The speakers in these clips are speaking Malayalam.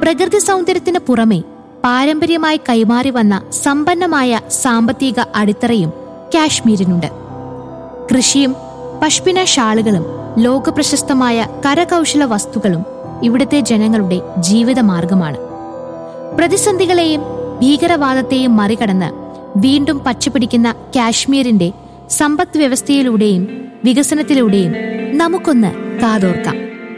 പ്രകൃതി സൗന്ദര്യത്തിന് പുറമെ പാരമ്പര്യമായി കൈമാറി വന്ന സമ്പന്നമായ സാമ്പത്തിക അടിത്തറയും കാശ്മീരിനുണ്ട് കൃഷിയും പഷ്മിന ഷാളുകളും ലോകപ്രശസ്തമായ കരകൗശല വസ്തുക്കളും ഇവിടുത്തെ ജനങ്ങളുടെ ജീവിതമാർഗമാണ് പ്രതിസന്ധികളെയും ഭീകരവാദത്തെയും മറികടന്ന് വീണ്ടും പച്ചപിടിക്കുന്ന കാശ്മീരിന്റെ സമ്പദ് വ്യവസ്ഥയിലൂടെയും വികസനത്തിലൂടെയും നമുക്കൊന്ന് കാതോർക്കാം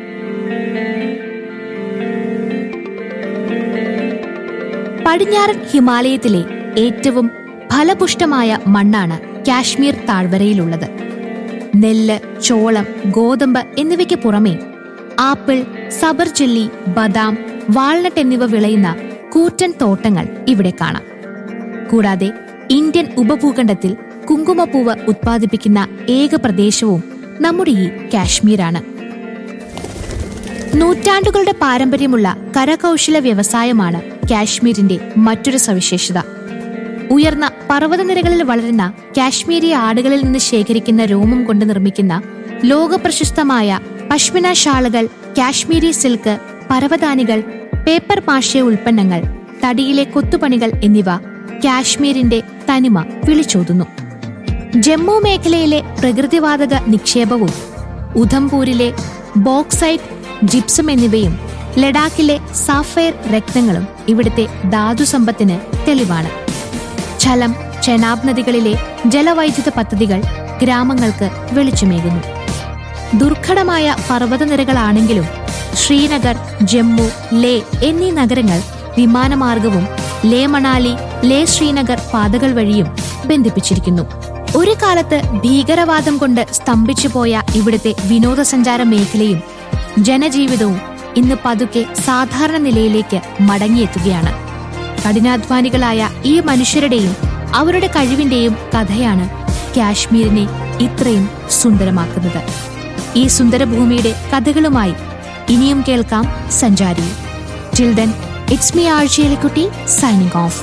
പടിഞ്ഞാറൻ ഹിമാലയത്തിലെ ഏറ്റവും ഫലപുഷ്ടമായ മണ്ണാണ് കാശ്മീർ താഴ്വരയിലുള്ളത് നെല്ല് ചോളം ഗോതമ്പ് എന്നിവയ്ക്ക് പുറമെ ആപ്പിൾ സബർജെല്ലി ബദാം വാൾനട്ട് എന്നിവ വിളയുന്ന കൂറ്റൻ തോട്ടങ്ങൾ ഇവിടെ കാണാം കൂടാതെ ഇന്ത്യൻ ഉപഭൂഖണ്ഡത്തിൽ കുങ്കുമപ്പൂവ് ഉത്പാദിപ്പിക്കുന്ന ഏക പ്രദേശവും നമ്മുടെ ഈ കാശ്മീരാണ് നൂറ്റാണ്ടുകളുടെ പാരമ്പര്യമുള്ള കരകൗശല വ്യവസായമാണ് കാശ്മീരിന്റെ മറ്റൊരു സവിശേഷത ഉയർന്ന പർവ്വതനിരകളിൽ വളരുന്ന കാശ്മീരി ആടുകളിൽ നിന്ന് ശേഖരിക്കുന്ന രോമം കൊണ്ട് നിർമ്മിക്കുന്ന ലോകപ്രശസ്തമായ പഷ്മിന ഷാളുകൾ കാശ്മീരി സിൽക്ക് പരവതാനികൾ പേപ്പർ മാഷ്യ ഉൽപ്പന്നങ്ങൾ തടിയിലെ കൊത്തുപണികൾ എന്നിവ കാശ്മീരിന്റെ തനിമ വിളിച്ചോതുന്നു ജമ്മു മേഖലയിലെ പ്രകൃതിവാതക നിക്ഷേപവും ഉധംപൂരിലെ ബോക്സൈറ്റ് ജിപ്സം എന്നിവയും ലഡാക്കിലെ സാഫയർ രത്നങ്ങളും ഇവിടുത്തെ ധാതുസമ്പത്തിന് തെളിവാണ് ഝലം ചെനാബ് നദികളിലെ ജലവൈദ്യുത പദ്ധതികൾ ഗ്രാമങ്ങൾക്ക് വെളിച്ചമേകുന്നു ദുർഘടമായ പർവ്വതനിരകളാണെങ്കിലും ശ്രീനഗർ ജമ്മു ലേ എന്നീ നഗരങ്ങൾ വിമാനമാർഗവും ലേ മണാലി ലേ ശ്രീനഗർ പാതകൾ വഴിയും ബന്ധിപ്പിച്ചിരിക്കുന്നു ഒരു കാലത്ത് ഭീകരവാദം കൊണ്ട് സ്തംഭിച്ചു പോയ ഇവിടുത്തെ വിനോദസഞ്ചാര മേഖലയും ജനജീവിതവും ഇന്ന് പതുക്കെ സാധാരണ നിലയിലേക്ക് മടങ്ങിയെത്തുകയാണ് കഠിനാധ്വാനികളായ ഈ മനുഷ്യരുടെയും അവരുടെ കഴിവിന്റെയും കഥയാണ് കാശ്മീരിനെ ഇത്രയും സുന്ദരമാക്കുന്നത് ഈ സുന്ദരഭൂമിയുടെ കഥകളുമായി ഇനിയും കേൾക്കാം സഞ്ചാരി ടിൽ ദെൻ ഇറ്റ്സ് മീ ആഴ്ചയിലെക്കുട്ടി സൈനിങ് ഓഫ്